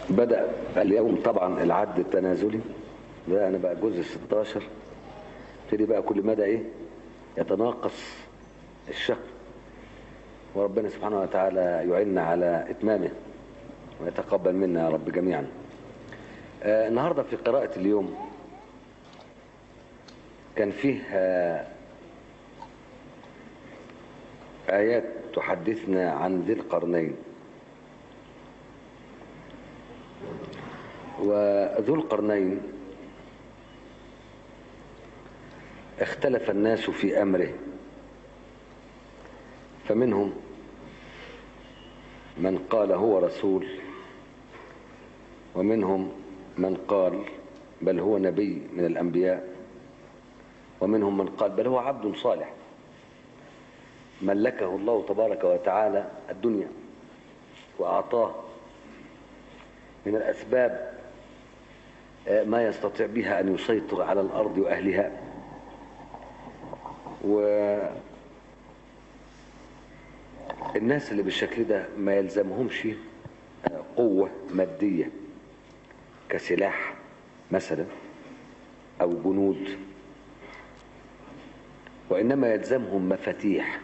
بدأ اليوم طبعا العد التنازلي ده أنا بقى جزء 16 ابتدي بقى كل مدى إيه يتناقص الشهر وربنا سبحانه وتعالى يعيننا على إتمامه ويتقبل منا يا رب جميعا آه النهاردة في قراءة اليوم كان فيه آه آيات تحدثنا عن ذي القرنين وذو القرنين اختلف الناس في أمره فمنهم من قال هو رسول ومنهم من قال بل هو نبي من الأنبياء ومنهم من قال بل هو عبد صالح ملكه الله تبارك وتعالى الدنيا وأعطاه من الأسباب ما يستطيع بها أن يسيطر على الأرض وأهلها والناس اللي بالشكل ده ما يلزمهمش قوة مادية كسلاح مثلا أو جنود وإنما يلزمهم مفاتيح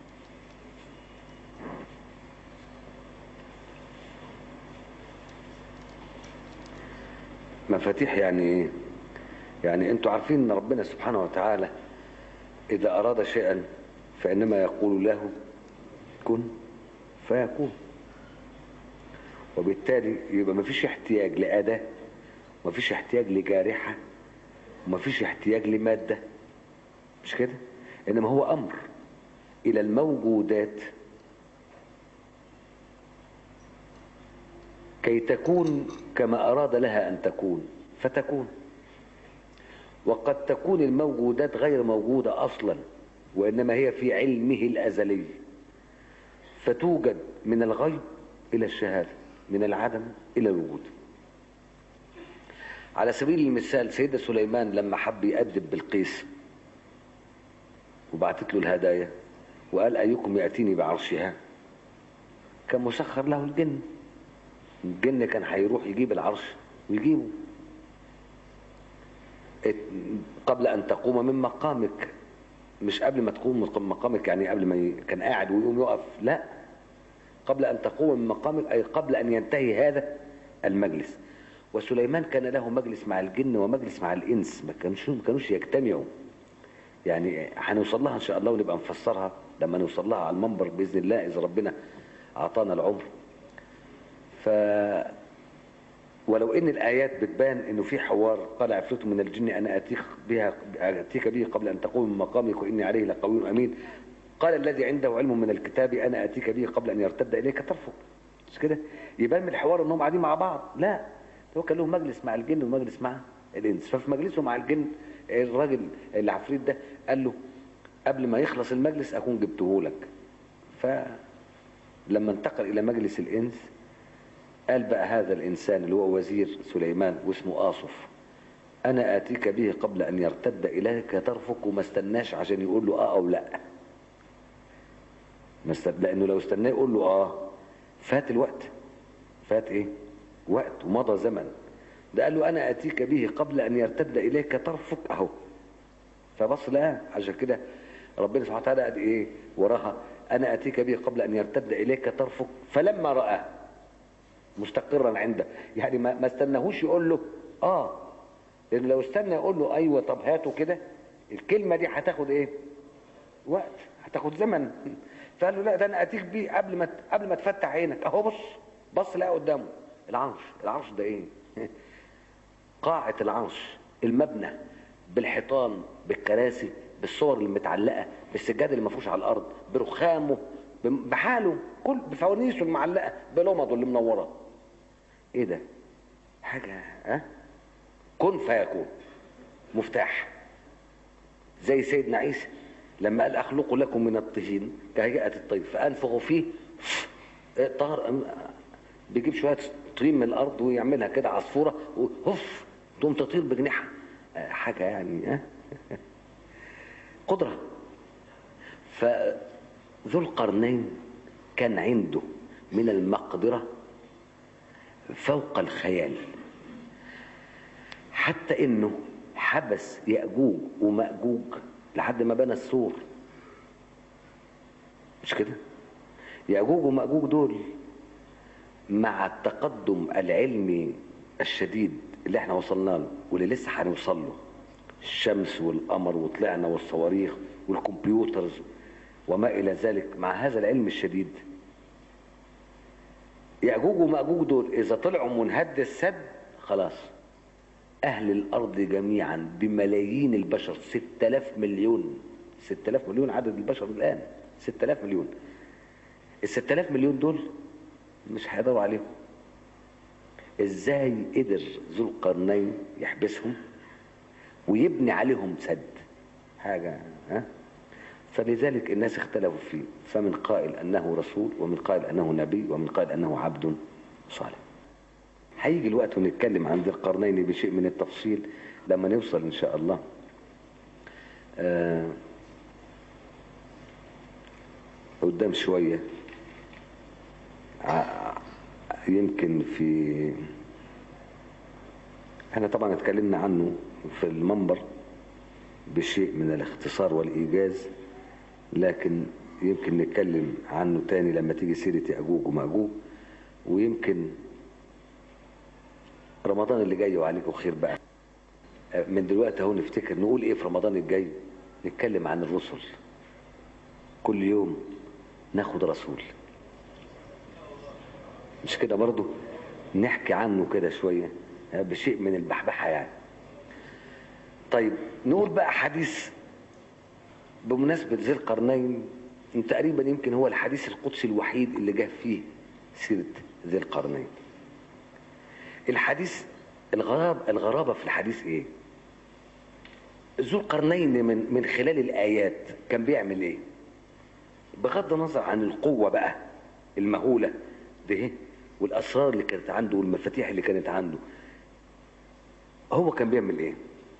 مفاتيح يعني ايه يعني انتوا عارفين ان ربنا سبحانه وتعالى اذا اراد شيئا فانما يقول له كن فيكون وبالتالي يبقى مفيش احتياج لأداة مفيش احتياج لجارحة ومفيش احتياج لمادة مش كده انما هو امر الى الموجودات كي تكون كما أراد لها أن تكون فتكون وقد تكون الموجودات غير موجودة أصلا وإنما هي في علمه الأزلي فتوجد من الغيب إلى الشهادة من العدم إلى الوجود على سبيل المثال سيدنا سليمان لما حب يأدب بالقيس وبعتت له الهدايا وقال أيكم يأتيني بعرشها كان مسخر له الجن الجن كان هيروح يجيب العرش ويجيبه قبل ان تقوم من مقامك مش قبل ما تقوم من مقامك يعني قبل ما ي... كان قاعد ويقوم يقف لا قبل ان تقوم من مقامك اي قبل ان ينتهي هذا المجلس وسليمان كان له مجلس مع الجن ومجلس مع الانس ما كانوش ما كانوش يجتمعوا يعني هنوصل لها ان شاء الله ونبقى نفسرها لما نوصل لها على المنبر باذن الله اذا ربنا اعطانا العمر ف ولو ان الايات بتبان انه في حوار قال عفريت من الجن انا اتيك بها اتيك به قبل ان تقوم من مقامك واني عليه لقوي امين قال الذي عنده علم من الكتاب انا اتيك به قبل ان يرتد اليك طرفك مش كده يبان من الحوار انهم قاعدين مع بعض لا هو كان لهم مجلس مع الجن ومجلس مع الانس ففي مجلسه مع الجن الراجل العفريت ده قال له قبل ما يخلص المجلس اكون جبته لك فلما انتقل الى مجلس الانس قال بقى هذا الإنسان اللي هو وزير سليمان واسمه آصف أنا آتيك به قبل أن يرتد إليك طرفك وما استناش عشان يقول له آه أو لا لأنه لو استناه يقول له آه فات الوقت فات إيه وقت ومضى زمن ده قال له أنا آتيك به قبل أن يرتد إليك طرفك أهو فبص لا عشان كده ربنا سبحانه وتعالى قال إيه وراها أنا آتيك به قبل أن يرتد إليك طرفك فلما رآه مستقرا عنده يعني ما, ما استناهوش يقول له اه لان لو استنى يقول له ايوه طب هاته كده الكلمه دي هتاخد ايه وقت هتاخد زمن فقال له لا ده انا اتيك بيه قبل ما قبل ما تفتح عينك اهو بص بص لقى قدامه العرش العرش ده ايه قاعه العرش المبنى بالحيطان بالكراسي بالصور المتعلقه بالسجاد اللي مفروش على الارض برخامه بحاله كل بفوانيسه المعلقه بلمضه اللي منوره ايه ده حاجه ها أه؟ كن فيكون مفتاح زي سيدنا عيسى لما قال اخلق لكم من الطين كهيئه الطير فانفخوا فيه طار بيجيب شويه طين من الارض ويعملها كده عصفوره وهف تقوم تطير بجناحها حاجه يعني ها أه؟ قدره فذو القرنين كان عنده من المقدرة فوق الخيال حتى انه حبس يأجوج ومأجوج لحد ما بنى السور مش كده يأجوج ومأجوج دول مع التقدم العلمي الشديد اللي احنا وصلنا له واللي لسه هنوصل له الشمس والقمر وطلعنا والصواريخ والكمبيوترز وما الى ذلك مع هذا العلم الشديد يأجوج ومأجوج دول اذا طلعوا منهد السد خلاص اهل الارض جميعا بملايين البشر 6000 مليون 6000 مليون عدد البشر الان 6000 مليون ال 6000 مليون دول مش هيقدروا عليهم ازاي قدر ذو القرنين يحبسهم ويبني عليهم سد حاجة ها فلذلك الناس اختلفوا فيه فمن قائل انه رسول ومن قائل انه نبي ومن قائل انه عبد صالح هيجي الوقت ونتكلم عن ذي القرنين بشيء من التفصيل لما نوصل ان شاء الله آه قدام شوية يمكن في احنا طبعا اتكلمنا عنه في المنبر بشيء من الاختصار والإيجاز لكن يمكن نتكلم عنه تاني لما تيجي سيرة يأجوج ومأجوج ويمكن رمضان اللي جاي وعليكم خير بقى من دلوقتي اهو نفتكر نقول ايه في رمضان الجاي نتكلم عن الرسل كل يوم ناخد رسول مش كده برضو نحكي عنه كده شوية بشيء من البحبحة يعني طيب نقول بقى حديث بمناسبة ذي القرنين تقريبا يمكن هو الحديث القدسي الوحيد اللي جه فيه سيرة ذي القرنين الحديث الغراب الغرابة في الحديث ايه ذو القرنين من من خلال الآيات كان بيعمل ايه بغض النظر عن القوة بقى المهولة ده والأسرار اللي كانت عنده والمفاتيح اللي كانت عنده هو كان بيعمل ايه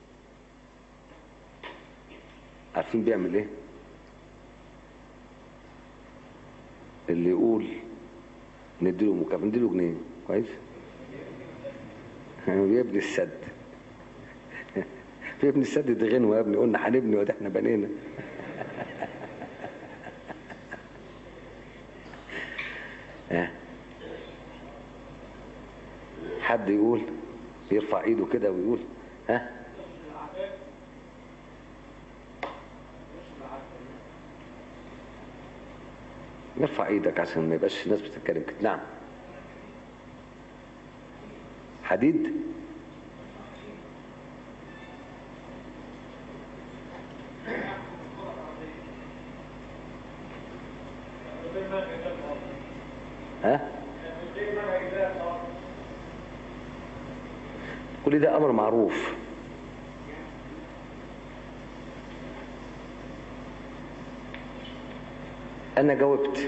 عارفين بيعمل ايه اللي يقول نديله مكافأة نديله جنيه كويس بيبني السد بيبني السد دي غنوة يا ابني قلنا هنبني وده احنا بنينا حد يقول يرفع ايده كده ويقول ها نرفع ايدك عشان ما يبقاش الناس بتتكلم كده نعم حديد ها كل ده امر معروف انا جاوبت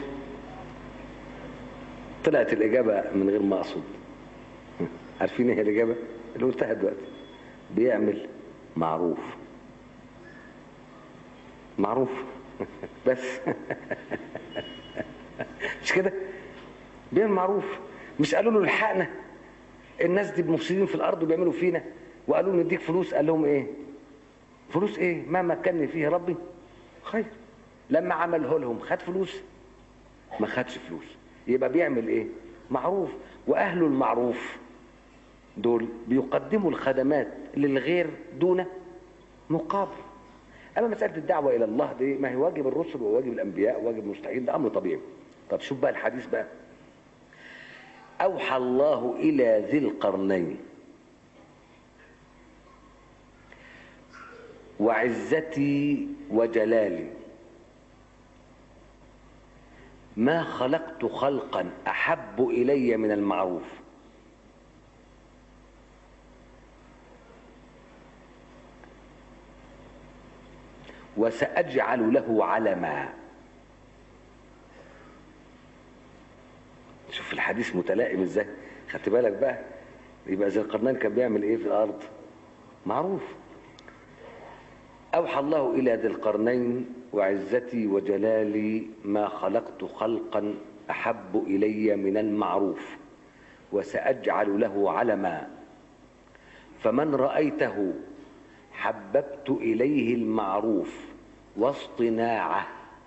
طلعت الاجابه من غير ما اقصد عارفين ايه الاجابه اللي قلتها دلوقتي بيعمل معروف معروف بس مش كده بيعمل معروف مش قالوا له الحقنا الناس دي مفسدين في الارض وبيعملوا فينا وقالوا له نديك فلوس قال لهم ايه فلوس ايه ما مكنني فيه ربي خير لما عمله لهم خد فلوس ما خدش فلوس يبقى بيعمل ايه معروف واهل المعروف دول بيقدموا الخدمات للغير دون مقابل اما مساله الدعوه الى الله دي ما هي واجب الرسل وواجب الانبياء وواجب المستحيل ده امر طبيعي طب شوف بقى الحديث بقى اوحى الله الى ذي القرنين وعزتي وجلالي ما خلقت خلقا احب الي من المعروف وساجعل له علما شوف الحديث متلائم ازاي خدت بالك بقى يبقى ذي القرنين كان بيعمل ايه في الارض معروف اوحى الله الى ذي القرنين وعزتي وجلالي ما خلقت خلقا احب الي من المعروف وسأجعل له علما فمن رأيته حببت إليه المعروف واصطناعه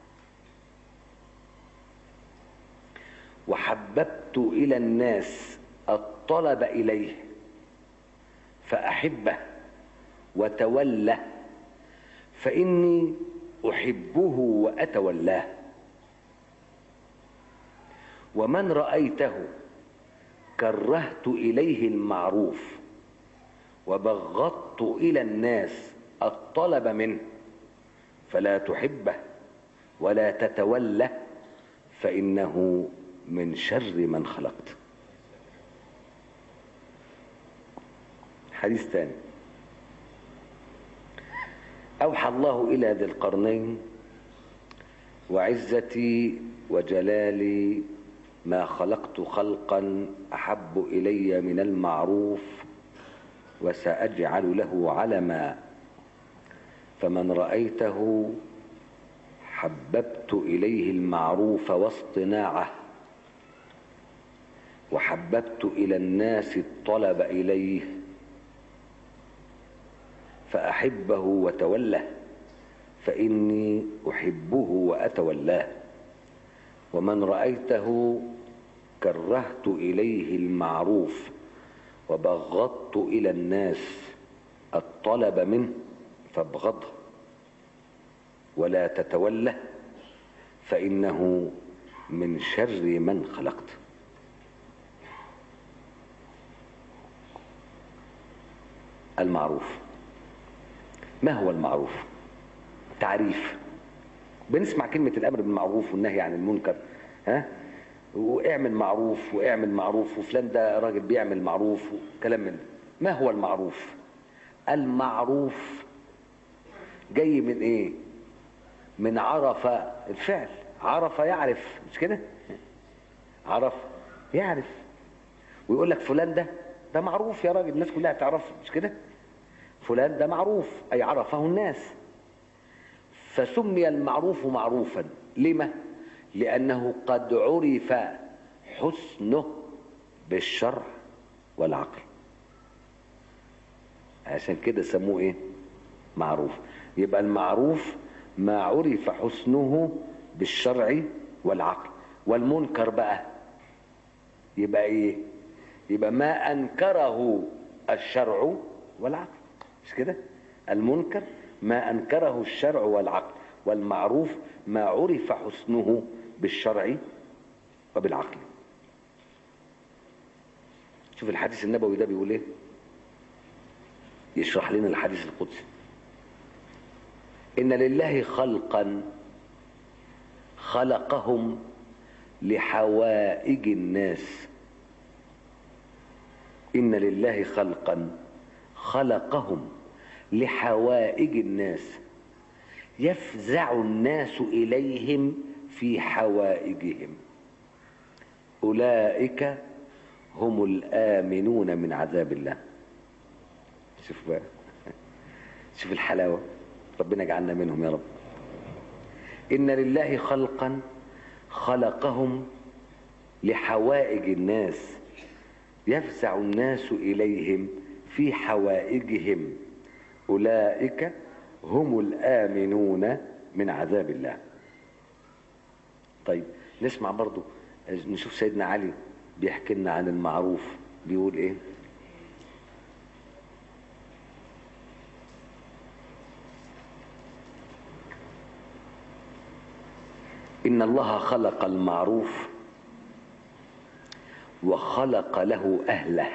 وحببت إلى الناس الطلب إليه فأحبه وتوله فإني أحبه وأتولاه ومن رأيته كرهت إليه المعروف وبغضت إلى الناس الطلب منه فلا تحبه ولا تتوله فإنه من شر من خلقت حديث ثاني أوحى الله إلى ذي القرنين وعزتي وجلالي ما خلقت خلقا أحب إلي من المعروف وسأجعل له علما فمن رأيته حببت إليه المعروف واصطناعه وحببت إلى الناس الطلب إليه فأحبه وتوله فإني أحبه وأتولاه ومن رأيته كرهت إليه المعروف وبغضت إلى الناس الطلب منه فابغضه ولا تتوله فإنه من شر من خلقت المعروف ما هو المعروف تعريف بنسمع كلمة الأمر بالمعروف والنهي عن المنكر ها واعمل معروف واعمل معروف وفلان ده راجل بيعمل معروف وكلام من ده ما هو المعروف المعروف جاي من ايه من عرف الفعل عرف يعرف مش كده عرف يعرف ويقول لك فلان ده ده معروف يا راجل الناس كلها تعرفه مش كده فلان ده معروف أي عرفه الناس فسمي المعروف معروفا لما لأنه قد عرف حسنه بالشرع والعقل عشان كده سموه ايه معروف يبقى المعروف ما عرف حسنه بالشرع والعقل والمنكر بقى يبقى ايه يبقى ما انكره الشرع والعقل مش كده المنكر ما انكره الشرع والعقل والمعروف ما عرف حسنه بالشرع وبالعقل شوف الحديث النبوي ده بيقول ايه يشرح لنا الحديث القدسي ان لله خلقا خلقهم لحوائج الناس ان لله خلقا خلقهم لحوائج الناس يفزع الناس اليهم في حوائجهم اولئك هم الامنون من عذاب الله شوف بقى شوف الحلاوه ربنا يجعلنا منهم يا رب ان لله خلقا خلقهم لحوائج الناس يفزع الناس اليهم في حوائجهم اولئك هم الامنون من عذاب الله طيب نسمع برضو نشوف سيدنا علي بيحكي لنا عن المعروف بيقول ايه ان الله خلق المعروف وخلق له اهله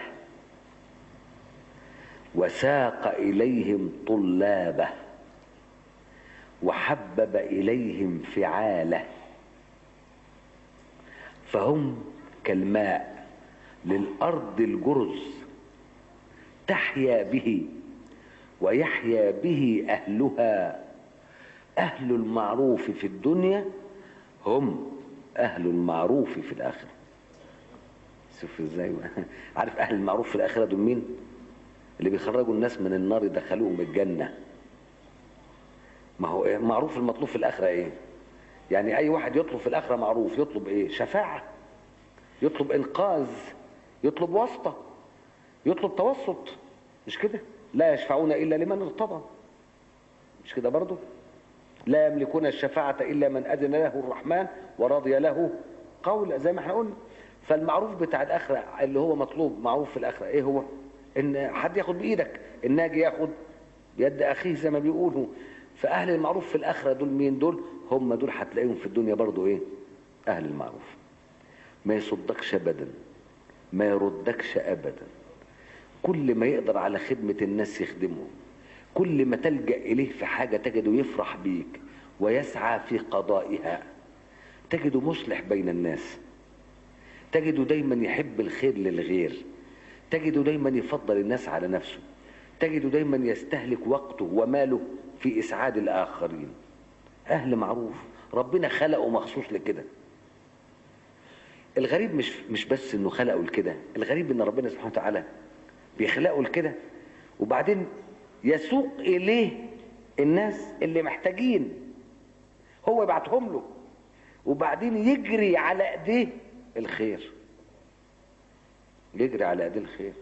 وساق اليهم طلابه وحبب اليهم فعاله فهم كالماء للارض الجرز تحيا به ويحيا به اهلها اهل المعروف في الدنيا هم اهل المعروف في الاخره شوف ازاي عارف اهل المعروف في الاخره دول مين اللي بيخرجوا الناس من النار يدخلوهم الجنه ما هو إيه؟ معروف المطلوب في الاخره ايه يعني اي واحد يطلب في الاخره معروف يطلب ايه شفاعه يطلب انقاذ يطلب واسطة يطلب توسط مش كده لا يشفعون إلا لمن ارتضى مش كده برضو لا يملكون الشفاعة إلا من أذن له الرحمن ورضي له قولا زي ما احنا قلنا فالمعروف بتاع الآخرة اللي هو مطلوب معروف في الآخرة ايه هو ان حد ياخد بإيدك الناجي ياخد بيد أخيه زي ما بيقولوا فأهل المعروف في الآخرة دول مين دول هم دول هتلاقيهم في الدنيا برضو ايه أهل المعروف ما يصدكش أبدا ما يردكش أبدا كل ما يقدر على خدمة الناس يخدمهم كل ما تلجأ إليه في حاجة تجده يفرح بيك ويسعى في قضائها تجده مصلح بين الناس تجده دايما يحب الخير للغير تجده دايما يفضل الناس على نفسه تجده دايما يستهلك وقته وماله في إسعاد الآخرين أهل معروف ربنا خلقه مخصوص لكده الغريب مش مش بس انه خلقه لكده الغريب ان ربنا سبحانه وتعالى بيخلقه لكده وبعدين يسوق اليه الناس اللي محتاجين هو يبعتهم له وبعدين يجري على ايديه الخير يجري على ايديه الخير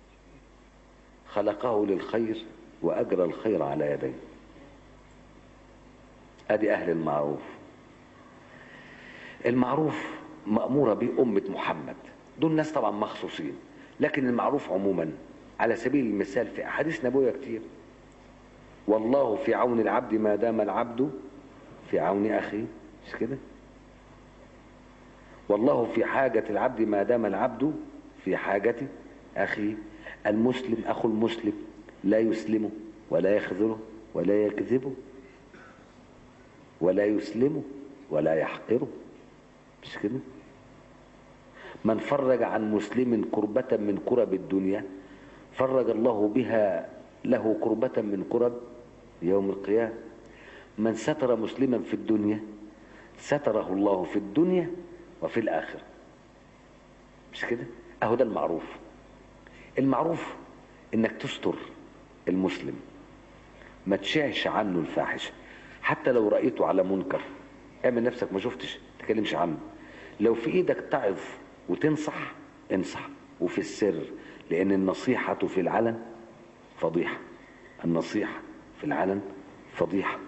خلقه للخير واجرى الخير على يديه ادي اهل المعروف المعروف مأمورة به أمة محمد دول ناس طبعا مخصوصين لكن المعروف عموما على سبيل المثال في أحاديث نبوية كتير والله في عون العبد ما دام العبد في عون أخيه مش كده والله في حاجة العبد ما دام العبد في حاجة أخيه المسلم أخو المسلم لا يسلمه ولا يخذله ولا يكذبه ولا يسلمه ولا يحقره مش كده من فرج عن مسلم كربة من كرب الدنيا فرج الله بها له كربة من كرب يوم القيامة من ستر مسلما في الدنيا ستره الله في الدنيا وفي الآخرة مش كده اهو ده المعروف المعروف انك تستر المسلم ما تشعش عنه الفاحشة حتى لو رأيته على منكر اعمل نفسك ما شفتش تكلمش عنه لو في ايدك تعظ وتنصح انصح وفي السر لان النصيحة في العلن فضيحة النصيحة في العلن فضيحة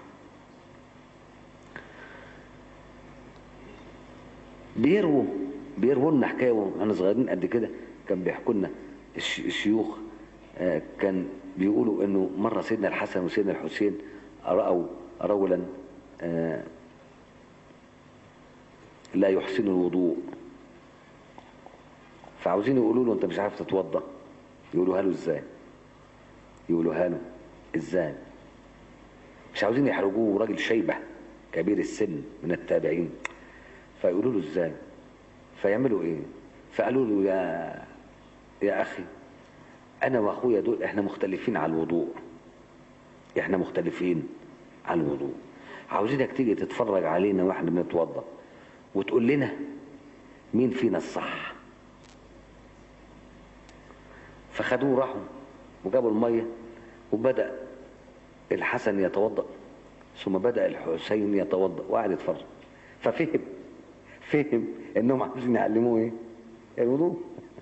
بيروا بيروا لنا حكايه واحنا صغيرين قد كده كان بيحكوا لنا الشيوخ آه كان بيقولوا انه مره سيدنا الحسن وسيدنا الحسين راوا رجلا آه لا يحسن الوضوء فعاوزين يقولوا له انت مش عارف تتوضا يقولوها له ازاي يقولوها له ازاي مش عاوزين يحرجوه راجل شيبه كبير السن من التابعين فيقولوا له ازاي فيعملوا ايه فقالوا له يا يا اخي انا واخويا دول احنا مختلفين على الوضوء احنا مختلفين على الوضوء عاوزينك تيجي تتفرج علينا واحنا بنتوضا وتقول لنا مين فينا الصح فخدوه راحوا وجابوا الميه وبدا الحسن يتوضا ثم بدا الحسين يتوضا وقعد يتفرج ففهم فهم انهم عاوزين يعلموه ايه الوضوء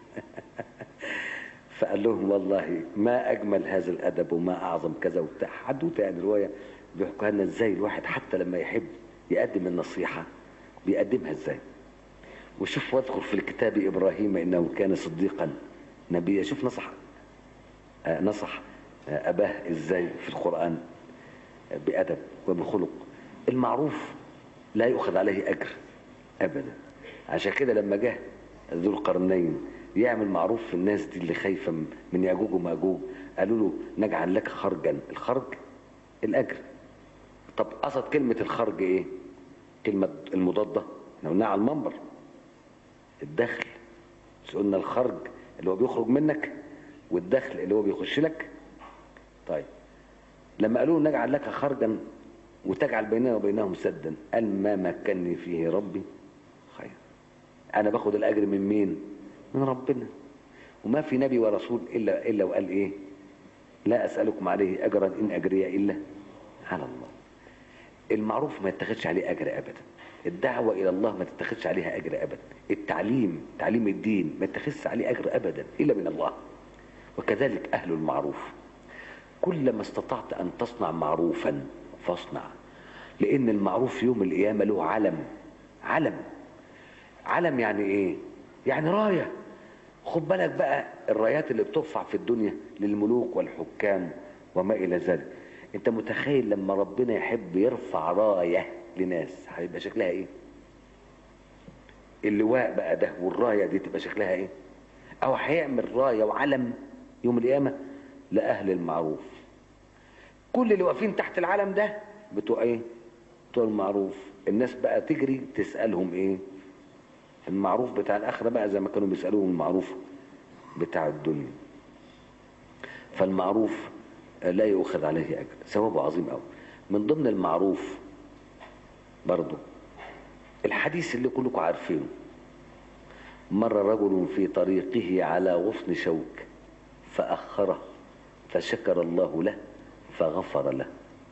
فقال لهم والله ما اجمل هذا الادب وما اعظم كذا وبتاع حدوته يعني روايه بيحكوا لنا ازاي الواحد حتى لما يحب يقدم النصيحه بيقدمها ازاي وشوف واذكر في الكتاب ابراهيم انه كان صديقا نبيا شوف نصح آه نصح آه اباه ازاي في القران آه بادب وبخلق المعروف لا يؤخذ عليه اجر ابدا عشان كده لما جه ذو القرنين يعمل معروف في الناس دي اللي خايفه من ياجوج وماجوج قالوا له نجعل لك خرجا الخرج الاجر طب قصد كلمه الخرج ايه كلمه المضاده احنا قلناها على المنبر الدخل مش قلنا الخرج اللي هو بيخرج منك والدخل اللي هو بيخش لك طيب لما قالوا له نجعل لك خرجا وتجعل بيننا وبينهم سدا قال ما مكنني فيه ربي خير انا باخد الاجر من مين من ربنا وما في نبي ورسول الا الا وقال ايه لا اسالكم عليه اجرا ان اجري الا على الله المعروف ما يتخذش عليه اجر ابدا الدعوة إلى الله ما تتخذش عليها أجر أبدا التعليم تعليم الدين ما تتخذش عليه أجر أبدا إلا من الله وكذلك أهل المعروف كلما استطعت أن تصنع معروفا فاصنع لأن المعروف يوم القيامة له علم علم علم يعني إيه يعني راية خد بالك بقى الرايات اللي بترفع في الدنيا للملوك والحكام وما إلى ذلك انت متخيل لما ربنا يحب يرفع راية لناس هيبقى شكلها ايه اللواء بقى ده والراية دي تبقى شكلها ايه او هيعمل راية وعلم يوم القيامة لأهل المعروف كل اللي واقفين تحت العلم ده بتوع ايه بتوع المعروف الناس بقى تجري تسألهم ايه المعروف بتاع الآخرة بقى زي ما كانوا بيسألوهم المعروف بتاع الدنيا فالمعروف لا يؤخذ عليه أجر ثوابه عظيم قوي من ضمن المعروف برضو الحديث اللي كلكم عارفينه مر رجل في طريقه على غصن شوك فأخره فشكر الله له فغفر له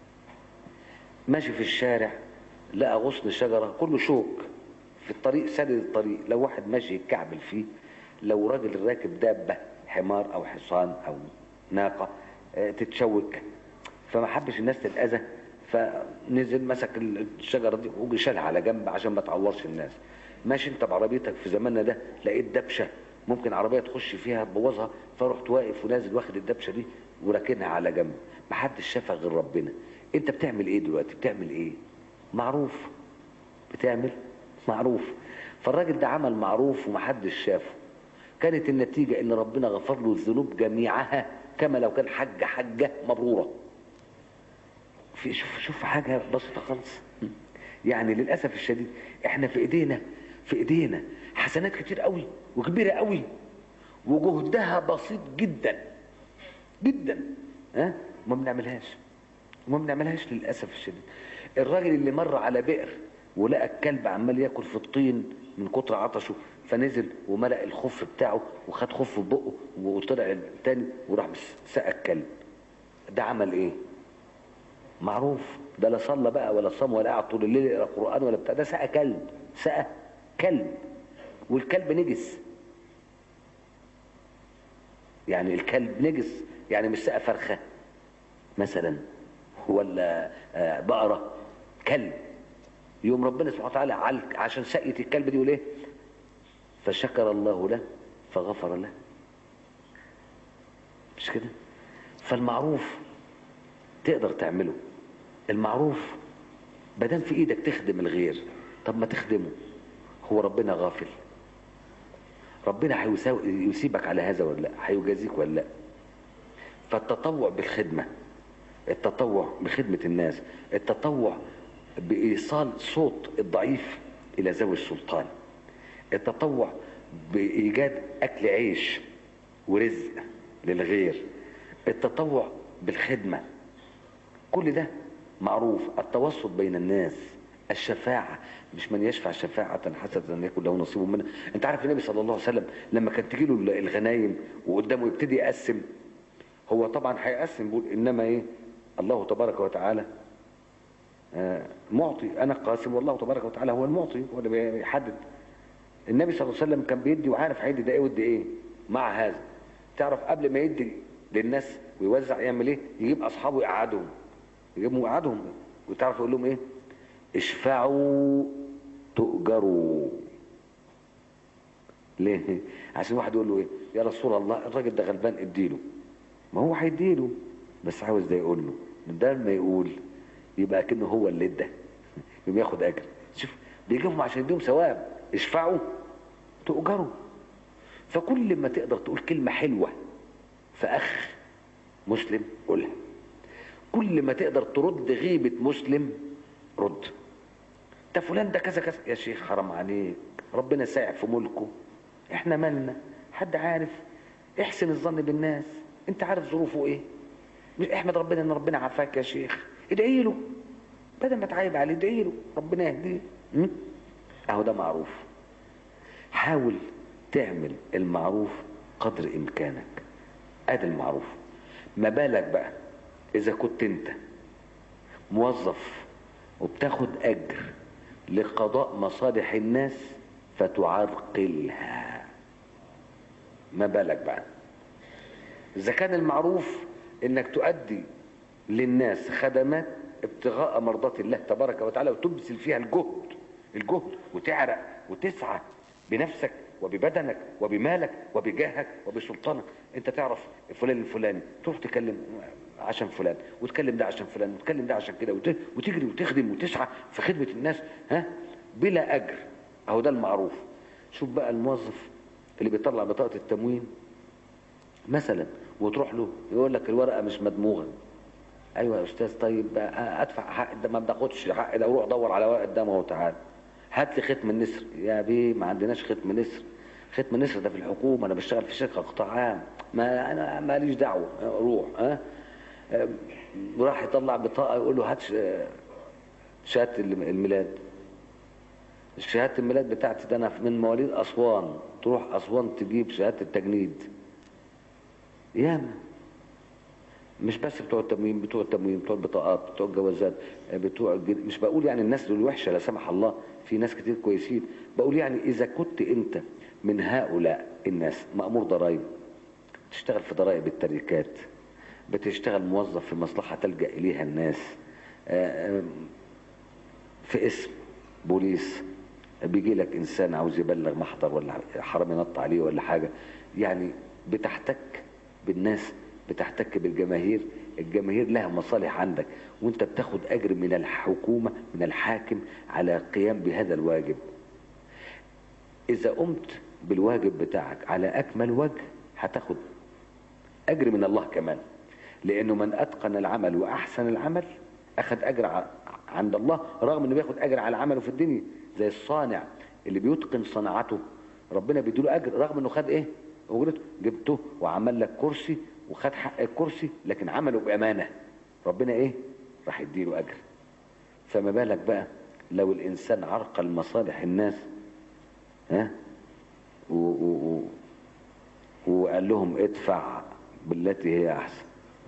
ماشي في الشارع لقى غصن شجرة كله شوك في الطريق سدد الطريق لو واحد ماشي يتكعبل فيه لو راجل راكب دابة حمار أو حصان أو ناقة تتشوك فما حبش الناس تتأذى فنزل مسك الشجرة دي وجي شالها على جنب عشان ما تعورش الناس ماشي انت بعربيتك في زماننا ده لقيت دبشة ممكن عربية تخش فيها تبوظها فرحت واقف ونازل واخد الدبشة دي وراكنها على جنب ما حدش شافها غير ربنا انت بتعمل ايه دلوقتي بتعمل ايه معروف بتعمل معروف فالراجل ده عمل معروف ومحدش شافه كانت النتيجة ان ربنا غفر له الذنوب جميعها كما لو كان حج حجة مبرورة في شوف شوف حاجة بسيطة خالص يعني للأسف الشديد احنا في ايدينا في ايدينا حسنات كتير قوي وكبيرة قوي وجهدها بسيط جدا جدا ها وما بنعملهاش وما بنعملهاش للأسف الشديد الراجل اللي مر على بئر ولقى الكلب عمال ياكل في الطين من كتر عطشه فنزل وملأ الخف بتاعه وخد خف في بقه وطلع التاني وراح سقى الكلب ده عمل ايه معروف ده لا صلى بقى ولا صام ولا قعد طول الليل يقرا قران ولا بتاع ده سقى كلب سقى كلب والكلب نجس يعني الكلب نجس يعني مش سقى فرخه مثلا ولا بقره كلب يوم ربنا سبحانه وتعالى عشان سقية الكلب دي وليه فشكر الله له فغفر له مش كده فالمعروف تقدر تعمله المعروف بدام في ايدك تخدم الغير طب ما تخدمه هو ربنا غافل ربنا هيسيبك على هذا ولا لا هيجازيك ولا لا فالتطوع بالخدمة التطوع بخدمة الناس التطوع بإيصال صوت الضعيف إلى ذوي السلطان التطوع بإيجاد أكل عيش ورزق للغير التطوع بالخدمة كل ده معروف التوسط بين الناس الشفاعة مش من يشفع شفاعة حسنة أن يكون له نصيب منها أنت عارف النبي صلى الله عليه وسلم لما كان تجي له الغنايم وقدامه يبتدي يقسم هو طبعا هيقسم بيقول إنما إيه الله تبارك وتعالى معطي أنا قاسم والله تبارك وتعالى هو المعطي هو اللي بيحدد النبي صلى الله عليه وسلم كان بيدي وعارف هيدي ده ايه ودي ايه مع هذا تعرف قبل ما يدي للناس ويوزع يعمل ايه يجيب اصحابه يقعدهم يجيبهم ويقعدهم وتعرف يقول لهم ايه اشفعوا تؤجروا ليه عشان واحد يقول له ايه يا رسول الله الراجل ده غلبان اديله ما هو هيديله بس عاوز ده يقول له ده ما يقول يبقى كأنه هو اللي ادى يقوم ياخد اجر شوف بيجيبهم عشان يديهم ثواب اشفعوا تؤجروا فكل ما تقدر تقول كلمة حلوة فأخ مسلم قولها كل ما تقدر ترد غيبة مسلم رد ده فلان ده كذا كذا يا شيخ حرام عليك ربنا ساعة في ملكه احنا مالنا حد عارف احسن الظن بالناس انت عارف ظروفه ايه احمد ربنا ان ربنا عافاك يا شيخ ادعي له بدل ما تعايب عليه ادعي له ربنا يهديه اهو ده معروف حاول تعمل المعروف قدر امكانك ادي المعروف ما بالك بقى اذا كنت انت موظف وبتاخد اجر لقضاء مصالح الناس فتعرقلها ما بالك بقى إذا كان المعروف إنك تؤدي للناس خدمات ابتغاء مرضات الله تبارك وتعالى وتبذل فيها الجهد الجهد وتعرق وتسعى بنفسك وببدنك وبمالك وبجاهك وبسلطانك انت تعرف فلان الفلاني تروح تكلم عشان فلان وتكلم ده عشان فلان وتكلم ده عشان كده وت- وتجري وتخدم وتسعى في خدمة الناس ها بلا أجر أهو ده المعروف شوف بقى الموظف اللي بيطلع بطاقة التموين مثلا وتروح له يقول لك الورقة مش مدموغة ايوه يا استاذ طيب بقى ادفع حق ده ما بتاخدش حق ده وروح دور على ورقه دم اهو تعال هات لي ختم النسر يا بيه ما عندناش ختم نسر ختم النسر ده في الحكومه انا بشتغل في شركه قطاع عام ما انا ماليش دعوه روح ها أه؟ راح يطلع بطاقه يقول له هات ش- شهاده الميلاد شهاده الميلاد بتاعتي ده انا من مواليد اسوان تروح اسوان تجيب شهاده التجنيد ياما مش بس بتوع التموين بتوع التموين بتوع البطاقات بتوع الجوازات بتوع الجن... مش بقول يعني الناس دول وحشه لا سمح الله في ناس كتير كويسين بقول يعني اذا كنت انت من هؤلاء الناس مأمور ضرائب تشتغل في ضرائب التركات بتشتغل موظف في مصلحه تلجأ اليها الناس آه، آم، في اسم بوليس بيجي لك انسان عاوز يبلغ محضر ولا حرام ينط عليه ولا حاجه يعني بتحتك بالناس بتحتك بالجماهير الجماهير لها مصالح عندك وانت بتاخد اجر من الحكومه من الحاكم على قيام بهذا الواجب اذا قمت بالواجب بتاعك على اكمل وجه هتاخد اجر من الله كمان لانه من اتقن العمل واحسن العمل اخذ اجر ع- عند الله رغم انه بياخد اجر على عمله في الدنيا زي الصانع اللي بيتقن صناعته ربنا بيديله اجر رغم انه خد ايه اجرته جبته وعمل لك كرسي وخد حق الكرسي لكن عمله بامانه ربنا ايه راح يديله اجر فما بالك بقى لو الانسان عرقل مصالح الناس ها و و و وقال لهم ادفع بالتي هي احسن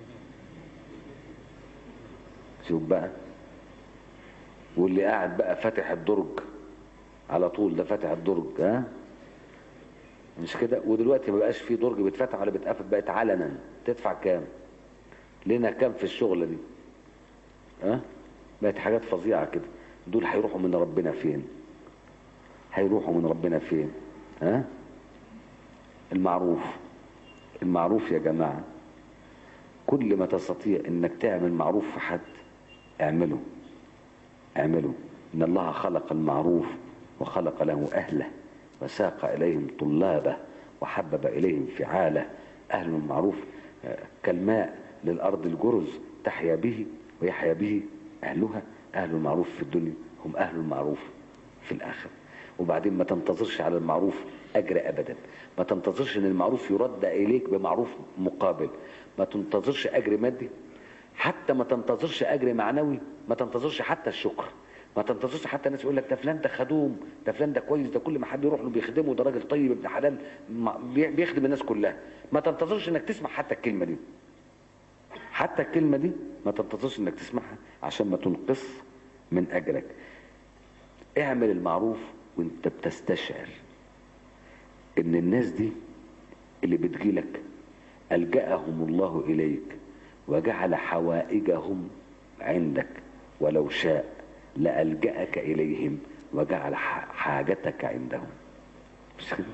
شوف بقى واللي قاعد بقى فاتح الدرج على طول ده فاتح الدرج ها مش كده ودلوقتي ما بقاش في درج بيتفتح ولا بيتقفل بقت علنا تدفع كام لنا كام في الشغله دي ها بقت حاجات فظيعه كده دول هيروحوا من ربنا فين هيروحوا من ربنا فين ها المعروف المعروف يا جماعه كل ما تستطيع انك تعمل معروف في حد اعمله اعمله ان الله خلق المعروف وخلق له اهله وساق اليهم طلابه وحبب اليهم فعاله اهل المعروف آه، كالماء للارض الجرز تحيا به ويحيا به اهلها اهل المعروف في الدنيا هم اهل المعروف في الاخره وبعدين ما تنتظرش على المعروف اجر ابدا ما تنتظرش ان المعروف يرد اليك بمعروف مقابل ما تنتظرش اجر مادي حتى ما تنتظرش اجر معنوي ما تنتظرش حتى الشكر ما تنتظرش حتى الناس يقول لك ده فلان ده خدوم ده فلان ده كويس ده كل ما حد يروح له بيخدمه ده راجل طيب ابن حلال ما- بي- بيخدم الناس كلها ما تنتظرش انك تسمع حتى الكلمه دي حتى الكلمه دي ما تنتظرش انك تسمعها عشان ما تنقص من اجرك اعمل المعروف وانت بتستشعر ان الناس دي اللي بتجيلك ألجأهم الله إليك وجعل حوائجهم عندك ولو شاء لألجأك إليهم وجعل ح- حاجتك عندهم مش كده؟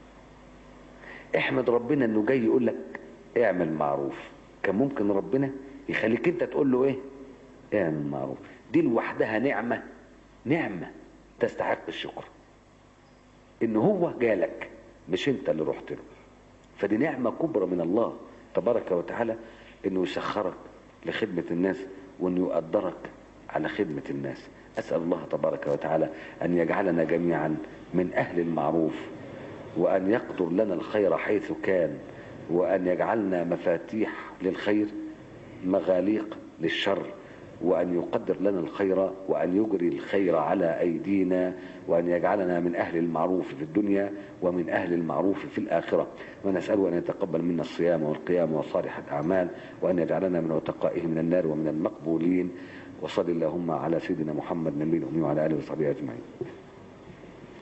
احمد ربنا انه جاي يقول لك اعمل معروف كان ممكن ربنا يخليك انت تقول له ايه اعمل معروف دي لوحدها نعمة نعمة تستحق الشكر ان هو جالك مش انت اللي رحت له فدي نعمة كبرى من الله تبارك وتعالى انه يسخرك لخدمة الناس وانه يقدرك على خدمة الناس اسأل الله تبارك وتعالى ان يجعلنا جميعا من اهل المعروف وان يقدر لنا الخير حيث كان وان يجعلنا مفاتيح للخير مغاليق للشر وأن يقدر لنا الخير وأن يجري الخير على أيدينا وأن يجعلنا من أهل المعروف في الدنيا ومن أهل المعروف في الآخرة ونسأله أن يتقبل منا الصيام والقيام وصالح الأعمال وأن يجعلنا من عتقائه من النار ومن المقبولين وصل اللهم على سيدنا محمد نبينا وعلى اله وصحبه اجمعين